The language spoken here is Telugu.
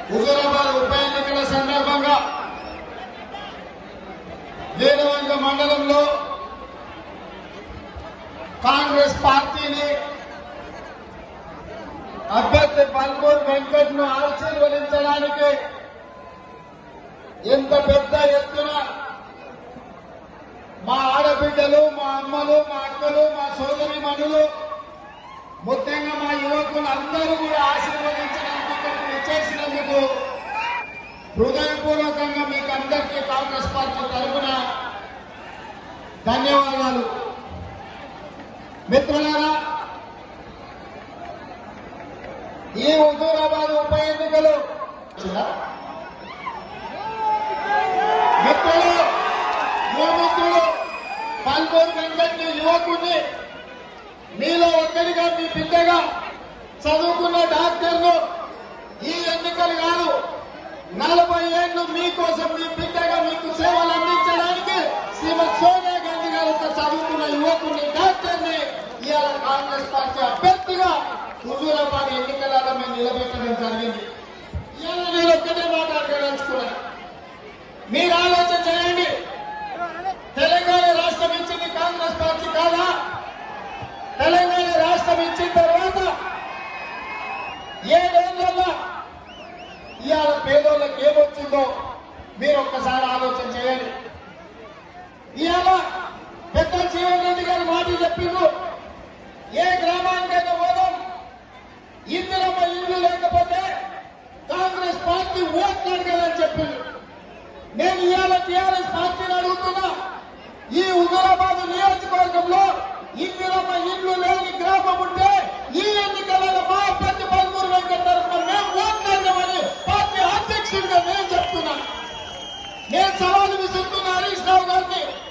హుజూరాబాద్ ఉప ఎన్నికల సందర్భంగా వేదవంగ మండలంలో కాంగ్రెస్ పార్టీని అభ్యర్థి పల్మూరు వెంకట్ ను ఆశీర్వదించడానికి ఇంత పెద్ద ఎత్తున మా ఆడబిడ్డలు మా అమ్మలు మా అక్కలు మా సోదరి మనులు ముఖ్యంగా మా యువకులు అందరూ కూడా ఆశీర్వదించడానికి ఇక్కడికి వచ్చేసినందుకు హృదయపూర్వకంగా మీకు అందరికీ కాంగ్రెస్ పార్టీ తరఫున ధన్యవాదాలు మిత్రులారా ఈ హుజూరాబాద్ ఉప ఎన్నికలు మిత్రులు యువమిత్రులు పాల్గొని వెంకటి యువకుడిని మీలో ఒక్కరిగా మీ బిడ్డగా చదువుకున్న డాక్టర్లు ఈ ఎన్నికలు కాదు నలభై ఏళ్ళు మీకోసం మీ బిడ్డగా మీకు సేవలు అందించడానికి శ్రీమతి సోనియా గాంధీ గారు ఒక చదువుకున్న యువకుని డాక్టర్ని ఇవాళ కాంగ్రెస్ పార్టీ అభ్యర్థిగా హుజూరాబాద్ ఎన్నికలలో మేము నిలబెట్టడం జరిగింది ఇవాళ నేను ఒక్కటే మాట్లాడదలుచుకున్నా మీరు ఆలోచన చేయండి తెలంగాణ రాష్ట్రం ఇచ్చింది కాంగ్రెస్ పార్టీ కాదా తెలంగాణ రాష్ట్రం ఇచ్చిన తర్వాత ఏడేళ్లలో ఇవాళ పేదోళ్ళకి ఏమొచ్చిందో మీరు ఒక్కసారి ఆలోచన చేయండి ఇవాళ పెద్ద జీవన్ రెడ్డి గారు మాట చెప్పిండ్రు ఏ గ్రామానికైనా పోదాం ఇందిరమ్మ ఇల్లు లేకపోతే కాంగ్రెస్ పార్టీ ఓట్లు అడగాలని చెప్పిండ్రు నేను ఇవాళ టీఆర్ఎస్ పార్టీని అడుగుతున్నా ఈ హుజూరాబాద్ నియోజకవర్గంలో ఇందిరమ్మ ఇల్లు లేని గ్రామం ఉంటే ఈ ఎన్నికలలో మా అభ్యర్థి పల్మూరు వెంకట తరఫున మేము ఓట్లాడమని పార్టీ అధ్యక్షుడిగా నేను చెప్తున్నా నేను సవాలు విసురుతున్నా హరీష్ రావు గారిని